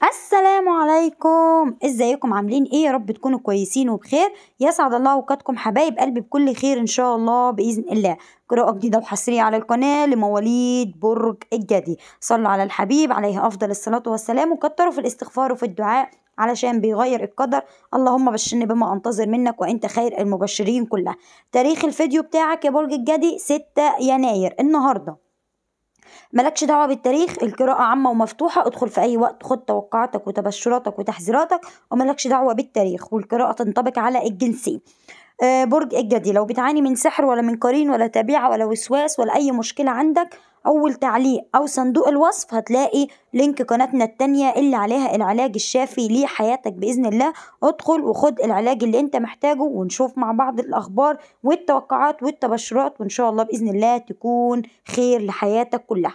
السلام عليكم ازيكم عاملين ايه يا رب تكونوا كويسين وبخير يسعد الله اوقاتكم حبايب قلبي بكل خير ان شاء الله باذن الله قراءة جديدة وحصرية على القناة لمواليد برج الجدي صلوا على الحبيب عليه افضل الصلاة والسلام وكتروا في الاستغفار وفي الدعاء علشان بيغير القدر اللهم بشرني بما انتظر منك وانت خير المبشرين كلها تاريخ الفيديو بتاعك يا برج الجدي 6 يناير النهارده مالكش دعوة بالتاريخ القراءة عامة ومفتوحة ادخل في أي وقت خد توقعاتك وتبشراتك وتحذيراتك ومالكش دعوة بالتاريخ والقراءة تنطبق على الجنسين آه، برج الجدي لو بتعاني من سحر ولا من قرين ولا تبيعة ولا وسواس ولا أي مشكلة عندك أول تعليق أو صندوق الوصف هتلاقي لينك قناتنا التانية اللي عليها العلاج الشافي لحياتك بإذن الله ادخل وخد العلاج اللي انت محتاجه ونشوف مع بعض الأخبار والتوقعات والتبشرات وإن شاء الله بإذن الله تكون خير لحياتك كلها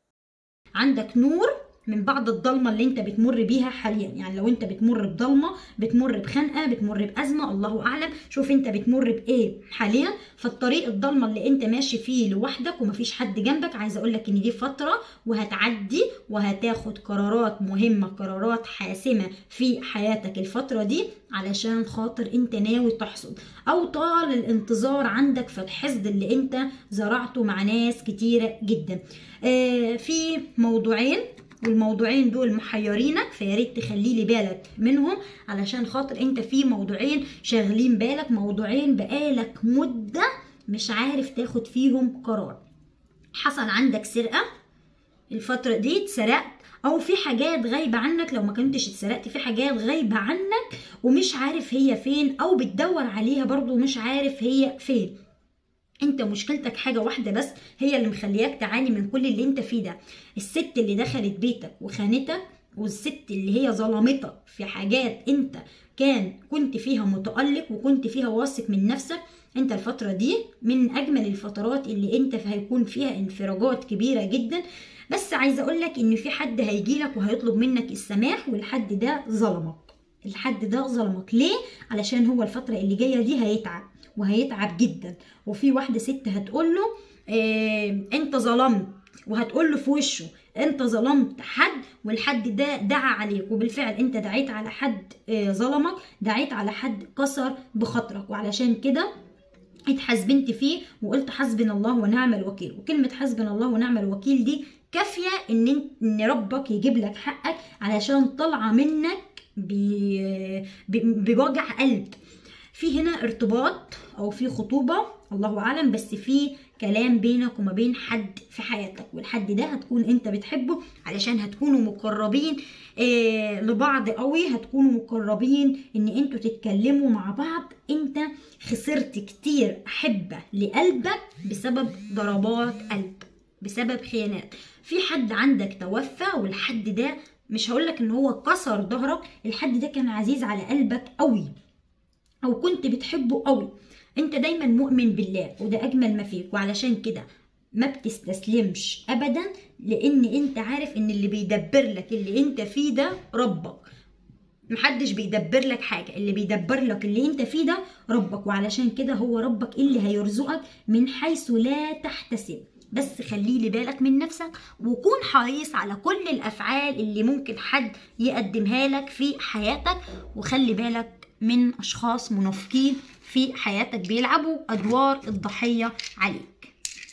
عندك نور من بعض الضلمه اللي انت بتمر بيها حاليا يعني لو انت بتمر بضلمه بتمر بخنقه بتمر بازمه الله اعلم شوف انت بتمر بايه حاليا فالطريق الضلمه اللي انت ماشي فيه لوحدك ومفيش حد جنبك عايزه اقول لك ان دي فتره وهتعدي وهتاخد قرارات مهمه قرارات حاسمه في حياتك الفتره دي علشان خاطر انت ناوي تحصد او طال الانتظار عندك في الحصد اللي انت زرعته مع ناس كتيره جدا آه في موضوعين والموضوعين دول محيرينك فيا ريت تخلي لي بالك منهم علشان خاطر انت في موضوعين شاغلين بالك موضوعين بقالك مده مش عارف تاخد فيهم قرار حصل عندك سرقه الفتره دي اتسرقت او في حاجات غايبه عنك لو ما كنتش اتسرقت في حاجات غايبه عنك ومش عارف هي فين او بتدور عليها برضو مش عارف هي فين انت مشكلتك حاجة واحدة بس هي اللي مخلياك تعاني من كل اللي انت فيه ده الست اللي دخلت بيتك وخانتك والست اللي هي ظلمتك في حاجات انت كان كنت فيها متألق وكنت فيها واثق من نفسك انت الفترة دي من اجمل الفترات اللي انت هيكون فيها انفراجات كبيرة جدا بس عايزة اقولك ان في حد هيجيلك وهيطلب منك السماح والحد ده ظلمك الحد ده ظلمك ليه علشان هو الفترة اللي جاية دي هيتعب وهيتعب جدا وفي واحدة ست هتقول له اه انت ظلمت وهتقول له في وشه انت ظلمت حد والحد ده دعا عليك وبالفعل انت دعيت على حد اه ظلمك دعيت على حد كسر بخاطرك وعلشان كده اتحاسبنت فيه وقلت حسبنا الله ونعم الوكيل وكلمة حسبنا الله ونعم الوكيل دي كافية ان ان ربك يجيب لك حقك علشان طالعة منك بوجع قلب في هنا ارتباط او في خطوبه الله اعلم بس في كلام بينك وما بين حد في حياتك والحد ده هتكون انت بتحبه علشان هتكونوا مقربين آه لبعض قوي هتكونوا مقربين ان انتوا تتكلموا مع بعض انت خسرت كتير احبه لقلبك بسبب ضربات قلب بسبب خيانات في حد عندك توفى والحد ده مش هقولك ان هو كسر ظهرك الحد ده كان عزيز على قلبك قوي او كنت بتحبه قوي انت دايما مؤمن بالله وده اجمل ما فيك وعلشان كده ما بتستسلمش ابدا لان انت عارف ان اللي بيدبر لك اللي انت فيه ده ربك محدش بيدبر لك حاجة اللي بيدبر لك اللي انت فيه ده ربك وعلشان كده هو ربك اللي هيرزقك من حيث لا تحتسب بس خلي لي بالك من نفسك وكون حريص على كل الافعال اللي ممكن حد يقدمها لك في حياتك وخلي بالك من اشخاص منافقين في حياتك بيلعبوا ادوار الضحيه عليك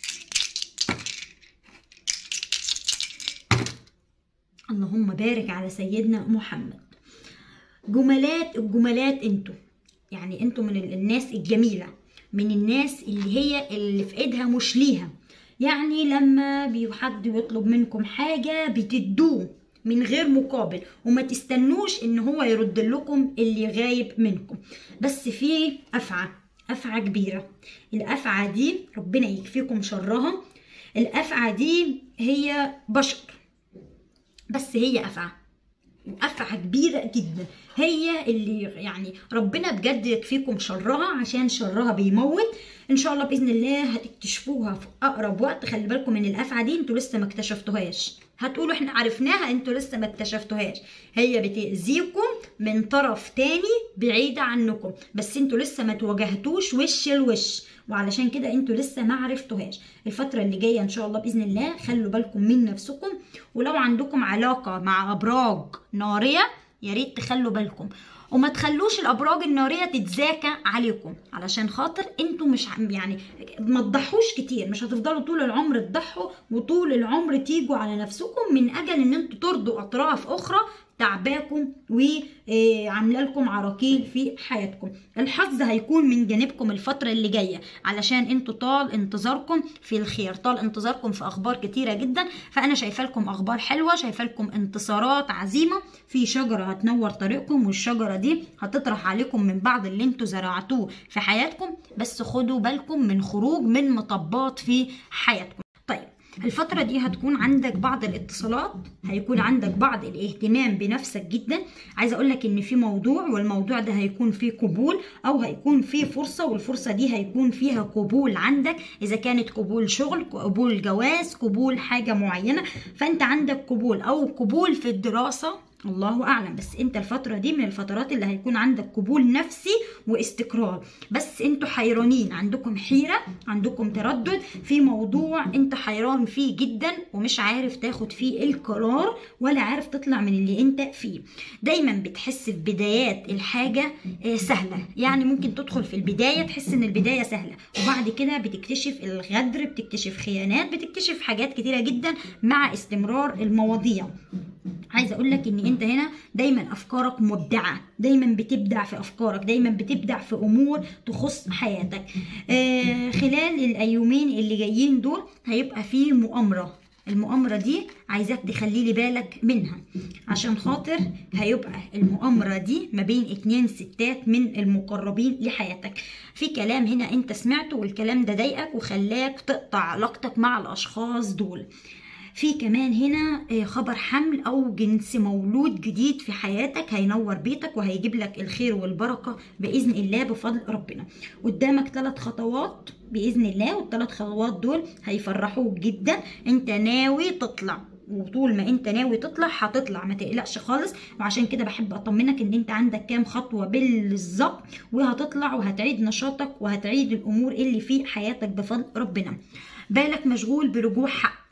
اللهم بارك على سيدنا محمد جملات الجملات انتوا يعني انتوا من الناس الجميله من الناس اللي هي اللي في ايدها مش ليها يعني لما حد بيطلب منكم حاجه بتدوه من غير مقابل وما تستنوش ان هو يرد لكم اللي غايب منكم بس في افعى افعى كبيره الافعى دي ربنا يكفيكم شرها الافعى دي هي بشر بس هي افعى أفعى كبيرة جدا هي اللي يعني ربنا بجد يكفيكم شرها عشان شرها بيموت ان شاء الله باذن الله هتكتشفوها في اقرب وقت خلي بالكم من الافعى دي انتوا لسه ما اكتشفتوهاش هتقولوا احنا عرفناها انتوا لسه ما اكتشفتوهاش هي بتأذيكم من طرف تاني بعيدة عنكم بس انتوا لسه ما تواجهتوش وش لوش وعلشان كده انتوا لسه ما عرفتوهاش الفتره اللي جايه ان شاء الله باذن الله خلوا بالكم من نفسكم ولو عندكم علاقه مع ابراج ناريه يا ريت تخلوا بالكم وما تخلوش الابراج الناريه تتزاكى عليكم علشان خاطر انتوا مش عم- يعني ما تضحوش كتير مش هتفضلوا طول العمر تضحوا وطول العمر تيجوا على نفسكم من اجل ان انتوا ترضوا اطراف اخرى تعباكم وعامله لكم عراقيل في حياتكم الحظ هيكون من جانبكم الفتره اللي جايه علشان انتوا طال انتظاركم في الخير طال انتظاركم في اخبار كتيره جدا فانا شايفه لكم اخبار حلوه شايفه لكم انتصارات عظيمه في شجره هتنور طريقكم والشجره دي هتطرح عليكم من بعض اللي انتوا زرعتوه في حياتكم بس خدوا بالكم من خروج من مطبات في حياتكم طيب الفترة دي هتكون عندك بعض الاتصالات هيكون عندك بعض الاهتمام بنفسك جدا عايزة اقولك ان في موضوع والموضوع ده هيكون فيه قبول او هيكون فيه فرصة والفرصة دي هيكون فيها قبول عندك اذا كانت قبول شغل قبول جواز قبول حاجة معينة فانت عندك قبول او قبول في الدراسة الله اعلم بس انت الفتره دي من الفترات اللي هيكون عندك قبول نفسي واستقرار بس انتوا حيرانين عندكم حيره عندكم تردد في موضوع انت حيران فيه جدا ومش عارف تاخد فيه القرار ولا عارف تطلع من اللي انت فيه دايما بتحس في بدايات الحاجه آه، سهله يعني ممكن تدخل في البدايه تحس ان البدايه سهله وبعد كده بتكتشف الغدر بتكتشف خيانات بتكتشف حاجات كتيره جدا مع استمرار المواضيع عايزه اقول لك ان انت هنا دايما افكارك مبدعه دايما بتبدع في افكارك دايما بتبدع في امور تخص حياتك آه خلال الايومين اللي جايين دول هيبقى في مؤامره المؤامرة دي عايزاك تخلي لي بالك منها عشان خاطر هيبقى المؤامرة دي ما بين اتنين ستات من المقربين لحياتك في كلام هنا انت سمعته والكلام ده ضايقك وخلاك تقطع علاقتك مع الاشخاص دول في كمان هنا آه، خبر حمل او جنس مولود جديد في حياتك هينور بيتك وهيجيب لك الخير والبركه باذن الله بفضل ربنا قدامك ثلاث خطوات باذن الله والثلاث خطوات دول هيفرحوك جدا انت ناوي تطلع وطول ما انت ناوي تطلع هتطلع ما تقلقش خالص وعشان كده بحب اطمنك ان انت عندك كام خطوه بالظبط وهتطلع وهتعيد نشاطك وهتعيد الامور اللي في حياتك بفضل ربنا بالك مشغول برجوع حق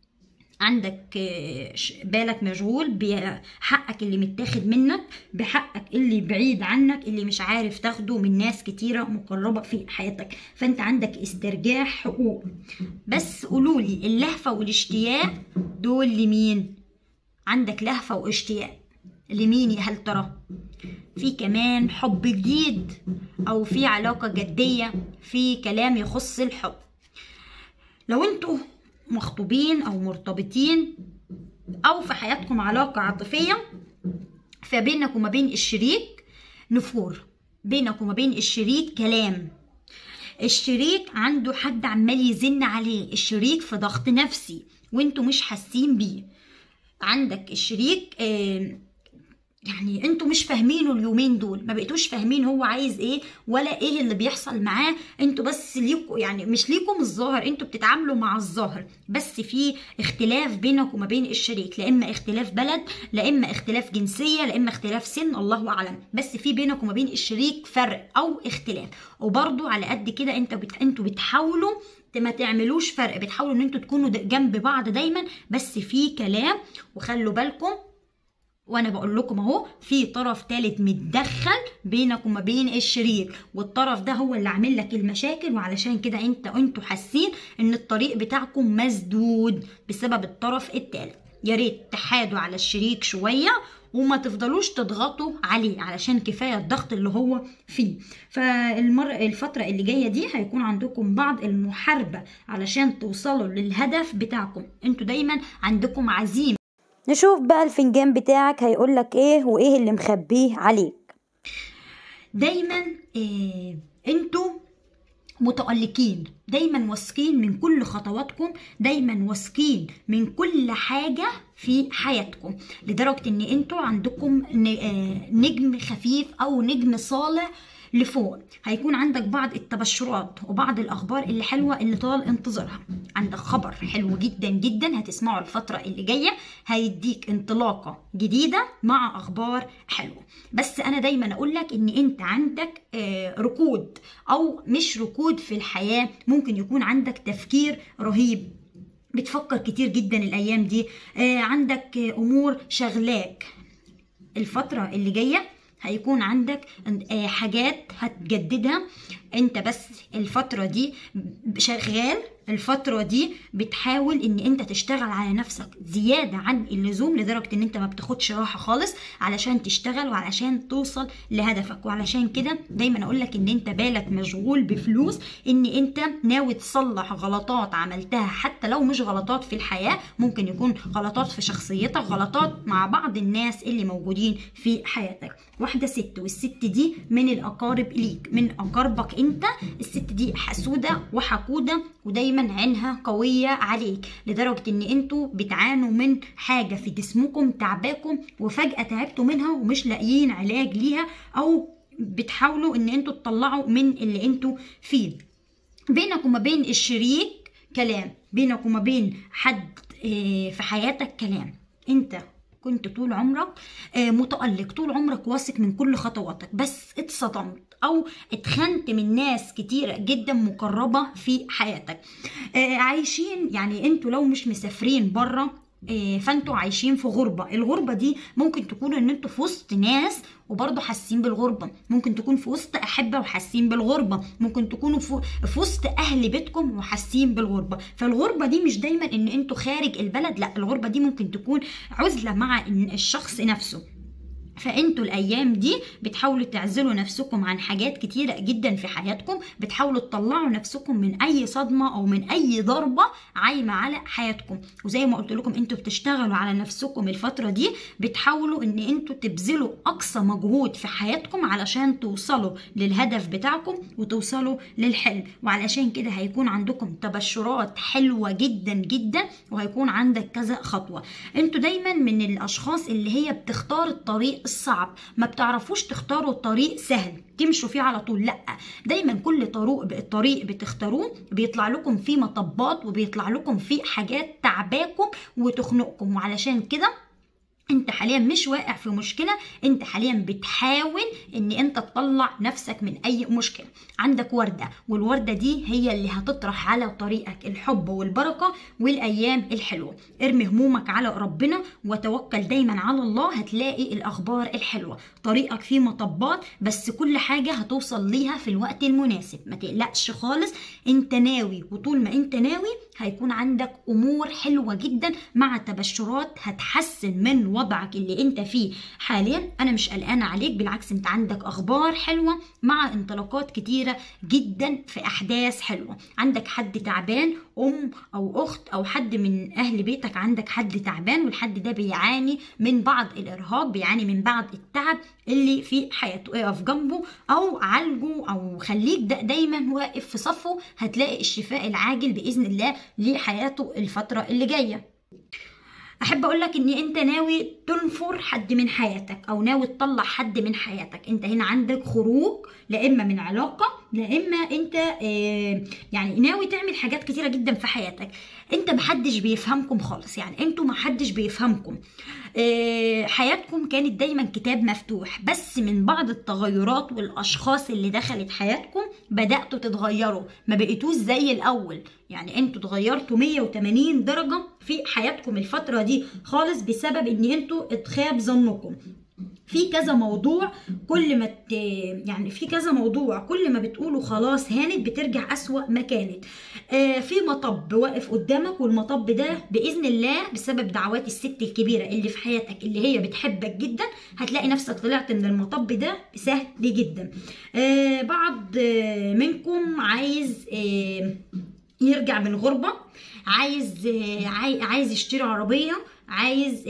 عندك آه، ش- بالك مشغول بحقك اللي متاخد منك بحقك اللي بعيد عنك اللي مش عارف تاخده من ناس كتيرة مقربة في حياتك فانت عندك استرجاع حقوق بس قولولي اللهفة والاشتياق دول لمين عندك لهفة واشتياق لمين يا هل ترى في كمان حب جديد او في علاقة جدية في كلام يخص الحب لو انتوا مخطوبين او مرتبطين او في حياتكم علاقة عاطفية فبينك وما بين الشريك نفور بينك وما بين الشريك كلام الشريك عنده حد عمال يزن عليه الشريك في ضغط نفسي وانتوا مش حاسين بيه عندك الشريك آه، يعني انتوا مش فاهمينه اليومين دول ما بقيتوش فاهمين هو عايز ايه ولا ايه اللي بيحصل معاه انتوا بس ليكوا يعني مش ليكم الظاهر انتوا بتتعاملوا مع الظاهر بس في اختلاف بينك وما بين الشريك لا اما اختلاف بلد لا اما اختلاف جنسيه لا اما اختلاف سن الله اعلم بس في بينك وما بين الشريك فرق او اختلاف وبرضو على قد كده انت بت... انتوا بتحاولوا ما تعملوش فرق بتحاولوا ان انتوا تكونوا د- جنب بعض دايما بس في كلام وخلوا بالكم وانا بقول لكم اهو في طرف تالت متدخل بينك وما بين الشريك والطرف ده هو اللي عامل لك المشاكل وعلشان كده انت انتوا حاسين ان الطريق بتاعكم مسدود بسبب الطرف التالت يا ريت تحادوا على الشريك شويه وما تفضلوش تضغطوا عليه علشان كفايه الضغط اللي هو فيه فالمر الفتره اللي جايه دي هيكون عندكم بعض المحاربه علشان توصلوا للهدف بتاعكم انتوا دايما عندكم عزيمه نشوف بقى الفنجان بتاعك هيقولك ايه وايه اللي مخبيه عليك دايما إيه انتوا متألقين دايما واثقين من كل خطواتكم دايما واثقين من كل حاجة في حياتكم لدرجة ان انتوا عندكم ن- آه، نجم خفيف او نجم صالح لفوق هيكون عندك بعض التبشرات وبعض الاخبار اللي حلوه اللي طال انتظارها عندك خبر حلو جدا جدا هتسمعه الفتره اللي جايه هيديك انطلاقه جديده مع اخبار حلوه بس انا دايما اقول لك ان انت عندك آه، ركود او مش ركود في الحياه ممكن يكون عندك تفكير رهيب بتفكر كتير جدا الايام دي آه، عندك آه، امور شغلاك الفترة اللي جاية هيكون عندك آه، حاجات هتجددها انت بس الفترة دي شغال الفترة دي بتحاول ان انت تشتغل على نفسك زيادة عن اللزوم لدرجة ان انت ما بتاخدش راحة خالص علشان تشتغل وعلشان توصل لهدفك وعلشان كده دايما اقول لك ان انت بالك مشغول بفلوس ان انت ناوي تصلح غلطات عملتها حتى لو مش غلطات في الحياة ممكن يكون غلطات في شخصيتك غلطات مع بعض الناس اللي موجودين في حياتك واحدة ست والست دي من الأقارب ليك من أقاربك أنت الست دي حسودة وحقودة ودايما عينها قوية عليك لدرجة ان انتوا بتعانوا من حاجة في جسمكم تعباكم وفجأة تعبتوا منها ومش لاقيين علاج ليها او بتحاولوا ان انتوا تطلعوا من اللي انتوا فيه بينك وما بين الشريك كلام بينك وما بين حد آه، في حياتك كلام انت كنت طول عمرك آه، متألق طول عمرك واثق من كل خطواتك بس اتصدمت او اتخنت من ناس كتيرة جدا مقربة في حياتك آه، عايشين يعني انتوا لو مش مسافرين بره آه، فانتوا عايشين في غربة الغربة دي ممكن تكون ان انتوا في وسط ناس وبرضه حاسين بالغربة ممكن تكون في وسط أحبة وحاسين بالغربة ممكن تكونوا في في وسط أهل بيتكم وحاسين بالغربة فالغربة دي مش دايما ان انتوا خارج البلد لا الغربة دي ممكن تكون عزلة مع الشخص نفسه فانتوا الايام دي بتحاولوا تعزلوا نفسكم عن حاجات كتيره جدا في حياتكم بتحاولوا تطلعوا نفسكم من اي صدمه او من اي ضربه عايمه على حياتكم وزي ما قلت لكم انتوا بتشتغلوا على نفسكم الفتره دي بتحاولوا ان انتوا تبذلوا اقصى مجهود في حياتكم علشان توصلوا للهدف بتاعكم وتوصلوا للحلم وعلشان كده هيكون عندكم تبشرات حلوه جدا جدا وهيكون عندك كذا خطوه انتوا دايما من الاشخاص اللي هي بتختار الطريق الصعب ما بتعرفوش تختاروا طريق سهل تمشوا فيه على طول لا دايما كل طريق الطريق بتختاروه بيطلع لكم فيه مطبات وبيطلع لكم فيه حاجات تعباكم وتخنقكم وعلشان كده انت حاليا مش واقع في مشكله انت حاليا بتحاول ان انت تطلع نفسك من اي مشكله عندك ورده والورده دي هي اللي هتطرح على طريقك الحب والبركه والايام الحلوه ارمي همومك على ربنا وتوكل دايما على الله هتلاقي الاخبار الحلوه طريقك فيه مطبات بس كل حاجه هتوصل ليها في الوقت المناسب ما تقلقش خالص انت ناوي وطول ما انت ناوي هيكون عندك امور حلوه جدا مع تبشرات هتحسن من وضعك اللي انت فيه حاليا انا مش قلقانه عليك بالعكس انت عندك اخبار حلوه مع انطلاقات كتيره جدا في احداث حلوه عندك حد تعبان ام او اخت او حد من اهل بيتك عندك حد تعبان والحد ده بيعاني من بعض الارهاق بيعاني من بعض التعب اللي في حياته اقف جنبه او عالجه او خليك دا دايما واقف في صفه هتلاقي الشفاء العاجل باذن الله لحياته الفتره اللي جايه احب اقول لك ان انت ناوي تنفر حد من حياتك او ناوي تطلع حد من حياتك انت هنا عندك خروج لا اما من علاقه لا اما انت آه يعني ناوي تعمل حاجات كتيره جدا في حياتك انت محدش بيفهمكم خالص يعني انتوا محدش بيفهمكم آه حياتكم كانت دايما كتاب مفتوح بس من بعض التغيرات والاشخاص اللي دخلت حياتكم بداتوا تتغيروا ما بقيتوش زي الاول يعني انتوا اتغيرتوا 180 درجه في حياتكم الفتره دي خالص بسبب ان انتوا اتخاب ظنكم في كذا موضوع كل ما ت... يعني في كذا موضوع كل ما بتقولوا خلاص هانت بترجع أسوأ ما كانت آه في مطب واقف قدامك والمطب ده بإذن الله بسبب دعوات الست الكبيرة اللي في حياتك اللي هي بتحبك جدا هتلاقي نفسك طلعت من المطب ده سهل جدا آه بعض آه منكم عايز آه يرجع من غربة عايز آه عايز يشتري عربية عايز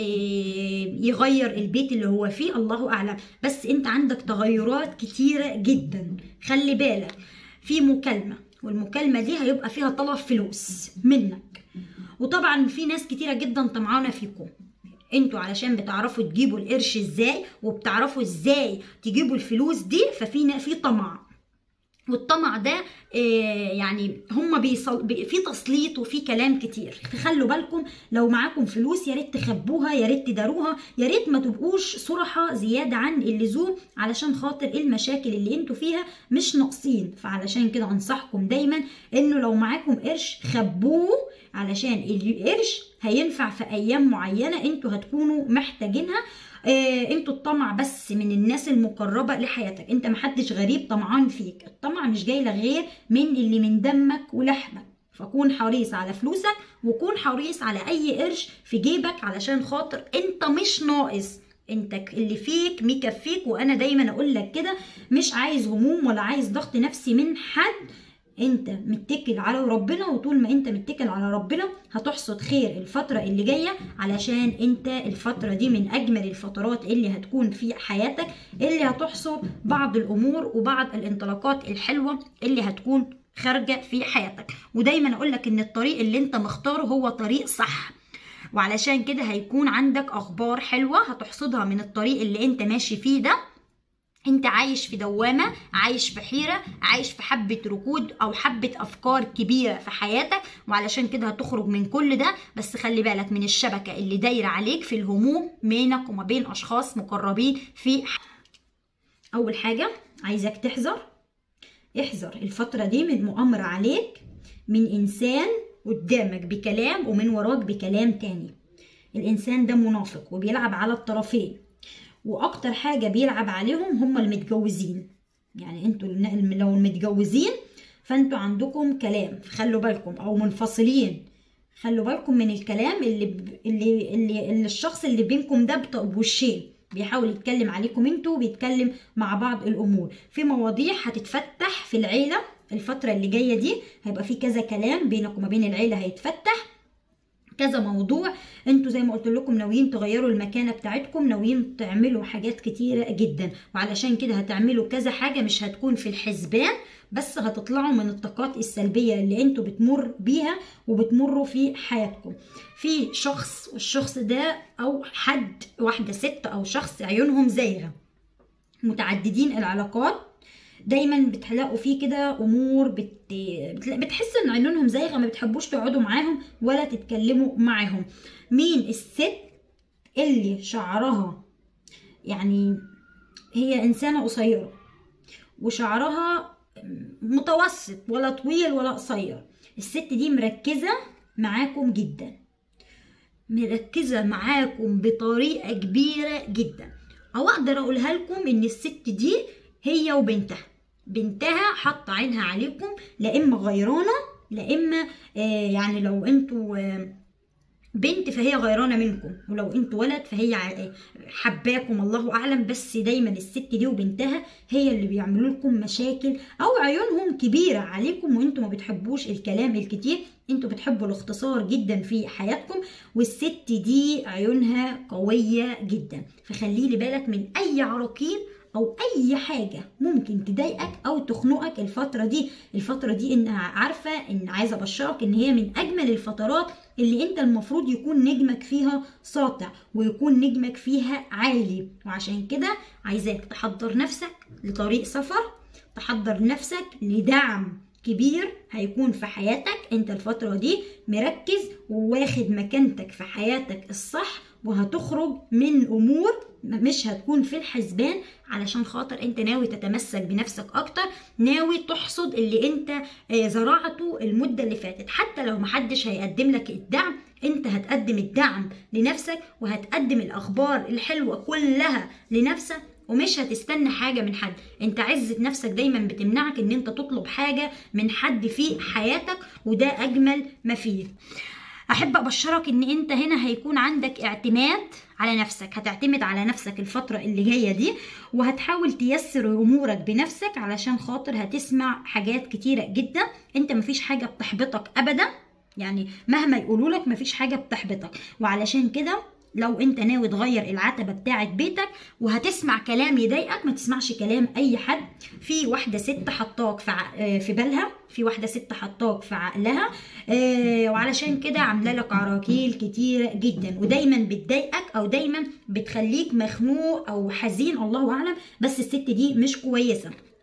يغير البيت اللي هو فيه الله اعلم بس انت عندك تغيرات كتيره جدا خلي بالك في مكالمه والمكالمه دي هيبقى فيها طلب فلوس منك وطبعا في ناس كتيره جدا طمعانه فيكم انتوا علشان بتعرفوا تجيبوا القرش ازاي وبتعرفوا ازاي تجيبوا الفلوس دي ففي في طمع والطمع ده آه، يعني هم بيصل بي- في تسليط وفي كلام كتير فخلوا بالكم لو معاكم فلوس يا ريت تخبوها يا ريت تداروها يا ريت ما تبقوش صرحة زيادة عن اللزوم علشان خاطر المشاكل اللي انتوا فيها مش ناقصين فعلشان كده انصحكم دايما انه لو معاكم قرش خبوه علشان القرش هينفع في ايام معينة انتوا هتكونوا محتاجينها آه، انتوا الطمع بس من الناس المقربة لحياتك انت محدش غريب طمعان فيك الطمع مش جاي لك غير من اللي من دمك ولحمك فكون حريص على فلوسك وكون حريص على اي قرش في جيبك علشان خاطر انت مش ناقص انت ك- اللي فيك مكفيك وانا دايما اقول لك كده مش عايز هموم ولا عايز ضغط نفسي من حد انت متكل على ربنا وطول ما انت متكل على ربنا هتحصد خير الفترة اللي جاية علشان انت الفترة دي من اجمل الفترات اللي هتكون في حياتك اللي هتحصد بعض الامور وبعض الانطلاقات الحلوة اللي هتكون خارجة في حياتك ودايما اقول لك ان الطريق اللي انت مختاره هو طريق صح وعلشان كده هيكون عندك اخبار حلوة هتحصدها من الطريق اللي انت ماشي فيه ده انت عايش في دوامة عايش في حيرة عايش في حبة ركود او حبة افكار كبيرة في حياتك وعلشان كده هتخرج من كل ده بس خلي بالك من الشبكة اللي دايرة عليك في الهموم بينك وما بين اشخاص مقربين في ح- اول حاجة عايزك تحذر احذر الفترة دي من مؤامرة عليك من انسان قدامك بكلام ومن وراك بكلام تاني الانسان ده منافق وبيلعب على الطرفين واكتر حاجه بيلعب عليهم هم المتجوزين يعني انتوا الن- لو المتجوزين فانتوا عندكم كلام خلوا بالكم او منفصلين خلوا بالكم من الكلام اللي ب... اللي, اللي اللي الشخص اللي بينكم ده بط- بوشين بيحاول يتكلم عليكم انتوا وبيتكلم مع بعض الامور في مواضيع هتتفتح في العيله الفتره اللي جايه دي هيبقى في كذا كلام بينك وما بين العيله هيتفتح كذا موضوع انتوا زي ما قلت لكم ناويين تغيروا المكانه بتاعتكم ناويين تعملوا حاجات كتيره جدا وعلشان كده هتعملوا كذا حاجه مش هتكون في الحسبان بس هتطلعوا من الطاقات السلبيه اللي انتوا بتمر بيها وبتمروا في حياتكم في شخص والشخص ده او حد واحده ست او شخص عيونهم زايغه متعددين العلاقات دايما بتلاقوا فيه كده امور بت... بتلا- بتحس ان عيونهم زايغه ما بتحبوش تقعدوا معاهم ولا تتكلموا معاهم مين الست اللي شعرها يعني هي انسانه قصيره وشعرها متوسط ولا طويل ولا قصير الست دي مركزه معاكم جدا مركزه معاكم بطريقه كبيره جدا او اقدر اقولها لكم ان الست دي هي وبنتها بنتها حاطه عينها عليكم لا اما غيرانه لا اما آه يعني لو انتوا آه بنت فهي غيرانه منكم ولو انتوا ولد فهي ع- حباكم الله اعلم بس دايما الست دي وبنتها هي اللي بيعملوا لكم مشاكل او عيونهم كبيره عليكم وانتوا ما بتحبوش الكلام الكتير انتوا بتحبوا الاختصار جدا في حياتكم والست دي عيونها قويه جدا فخلي لي بالك من اي عراقيل او اي حاجه ممكن تضايقك او تخنقك الفتره دي الفتره دي ان عارفه ان عايزه ابشرك ان هي من اجمل الفترات اللي انت المفروض يكون نجمك فيها ساطع ويكون نجمك فيها عالي وعشان كده عايزاك تحضر نفسك لطريق سفر تحضر نفسك لدعم كبير هيكون في حياتك انت الفترة دي مركز وواخد مكانتك في حياتك الصح وهتخرج من امور مش هتكون في الحسبان علشان خاطر انت ناوي تتمسك بنفسك اكتر ناوي تحصد اللي انت آه، زرعته المدة اللي فاتت حتى لو محدش هيقدم لك الدعم انت هتقدم الدعم لنفسك وهتقدم الاخبار الحلوة كلها لنفسك ومش هتستنى حاجة من حد انت عزة نفسك دايما بتمنعك ان انت تطلب حاجة من حد في حياتك وده اجمل ما فيه احب ابشرك ان انت هنا هيكون عندك اعتماد على نفسك هتعتمد على نفسك الفترة اللي جاية دي وهتحاول تيسر امورك بنفسك علشان خاطر هتسمع حاجات كتيرة جدا انت مفيش حاجة بتحبطك ابدا يعني مهما يقولوا لك مفيش حاجة بتحبطك وعلشان كده لو انت ناوي تغير العتبه بتاعه بيتك وهتسمع كلام يضايقك ما تسمعش كلام اي حد في واحده ست حطاك في ع- آه، في بالها في واحده ست حطاك في عقلها آه، وعلشان كده عامله لك عراكيل كتيره جدا ودايما بتضايقك او دايما بتخليك مخنوق او حزين الله اعلم بس الست دي مش كويسه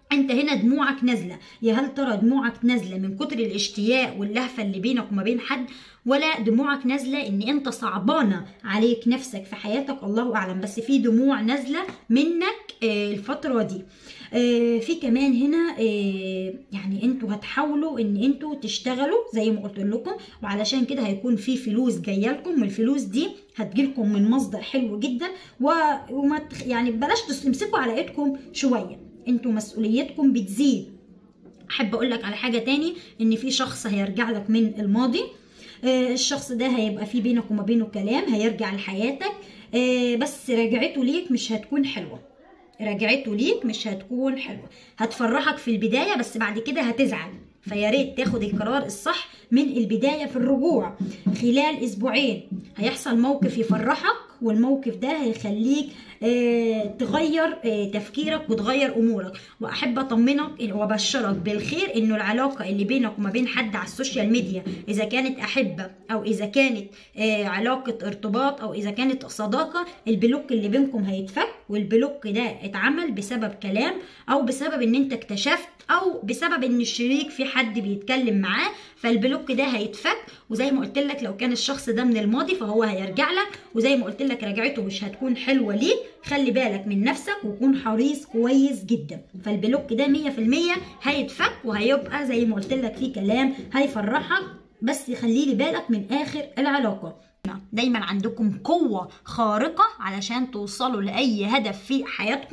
انت هنا دموعك نازله يا هل ترى دموعك نازله من كتر الاشتياق واللهفه اللي بينك وما بين حد ولا دموعك نازله ان انت صعبانه عليك نفسك في حياتك الله اعلم بس في دموع نازله منك آه، الفتره دي آه، في كمان هنا آه، يعني انتوا هتحاولوا ان انتوا تشتغلوا زي ما قلت لكم وعلشان كده هيكون في فلوس جايه لكم والفلوس دي هتجيلكم من مصدر حلو جدا و- وما تخ- يعني بلاش تمسكوا على ايدكم شويه انتوا مسؤوليتكم بتزيد احب اقول لك على حاجه تاني ان في شخص هيرجع لك من الماضي آه، الشخص ده هيبقى في بينك وما بينه كلام هيرجع لحياتك آه، بس رجعته ليك مش هتكون حلوه رجعته ليك مش هتكون حلوه هتفرحك في البدايه بس بعد كده هتزعل فيا ريت تاخد القرار الصح من البدايه في الرجوع خلال اسبوعين هيحصل موقف يفرحك والموقف ده هيخليك آه، تغير آه، تفكيرك وتغير امورك واحب اطمنك وابشرك بالخير انه العلاقه اللي بينك وما بين حد على السوشيال ميديا اذا كانت احبه او اذا كانت آه، علاقه ارتباط او اذا كانت صداقه البلوك اللي بينكم هيتفك والبلوك ده اتعمل بسبب كلام او بسبب ان انت اكتشفت او بسبب ان الشريك في حد بيتكلم معاه فالبلوك ده هيتفك وزي ما قلت لك لو كان الشخص ده من الماضي فهو هيرجع لك وزي ما قلت لك رجعته مش هتكون حلوه ليك خلي بالك من نفسك وكون حريص كويس جدا فالبلوك ده 100% هيتفك وهيبقى زي ما قلت لك في كلام هيفرحك بس خلي لي بالك من اخر العلاقه دايما عندكم قوة خارقة علشان توصلوا لأي هدف في حياتكم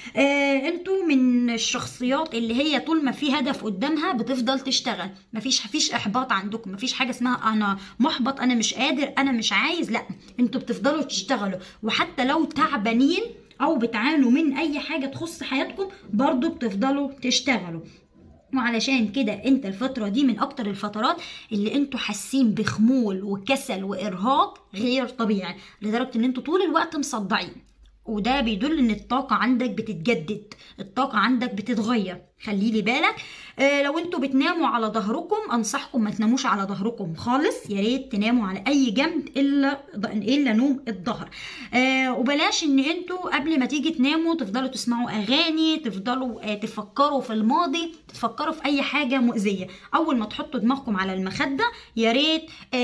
آه انتوا من الشخصيات اللي هي طول ما في هدف قدامها بتفضل تشتغل مفيش مفيش احباط عندكم مفيش حاجة اسمها انا محبط انا مش قادر انا مش عايز لا انتوا بتفضلوا تشتغلوا وحتى لو تعبانين او بتعانوا من اي حاجة تخص حياتكم برضو بتفضلوا تشتغلوا وعلشان كده انت الفترة دي من اكتر الفترات اللي انتوا حاسين بخمول وكسل وارهاق غير طبيعي لدرجة ان انتوا طول الوقت مصدعين وده بيدل ان الطاقة عندك بتتجدد الطاقة عندك بتتغير خلي لي بالك آه لو انتوا بتناموا على ظهركم انصحكم ما تناموش على ظهركم خالص يا ريت تناموا على اي جنب الا الا نوم الظهر آه وبلاش ان انتوا قبل ما تيجي تناموا تفضلوا تسمعوا اغاني تفضلوا آه تفكروا في الماضي تفكروا في اي حاجه مؤذيه اول ما تحطوا دماغكم على المخده يا ريت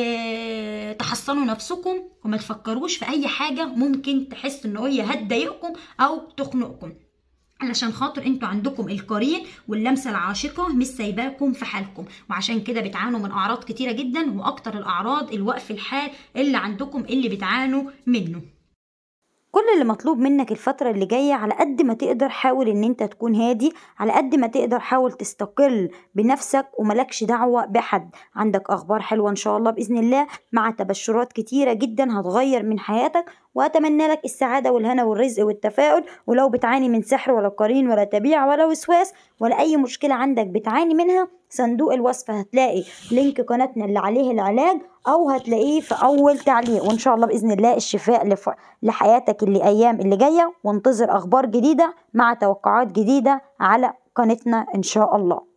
آه تحصنوا نفسكم وما تفكروش في اي حاجه ممكن تحس ان هي هتضايقكم او تخنقكم علشان خاطر انتوا عندكم القرين واللمسه العاشقه مش سايباكم في حالكم وعشان كده بتعانوا من اعراض كتيره جدا واكتر الاعراض الوقف الحال اللي عندكم اللي بتعانوا منه كل اللي مطلوب منك الفترة اللي جاية على قد ما تقدر حاول ان انت تكون هادي على قد ما تقدر حاول تستقل بنفسك وملكش دعوة بحد عندك اخبار حلوة ان شاء الله بإذن الله مع تبشرات كتيرة جدا هتغير من حياتك واتمنى لك السعادة والهنا والرزق والتفاؤل ولو بتعاني من سحر ولا قرين ولا تبيع ولا وسواس ولا اي مشكلة عندك بتعاني منها صندوق الوصف هتلاقي لينك قناتنا اللي عليه العلاج او هتلاقيه في اول تعليق وان شاء الله باذن الله الشفاء لف... لحياتك اللي ايام اللي جايه وانتظر اخبار جديده مع توقعات جديده على قناتنا ان شاء الله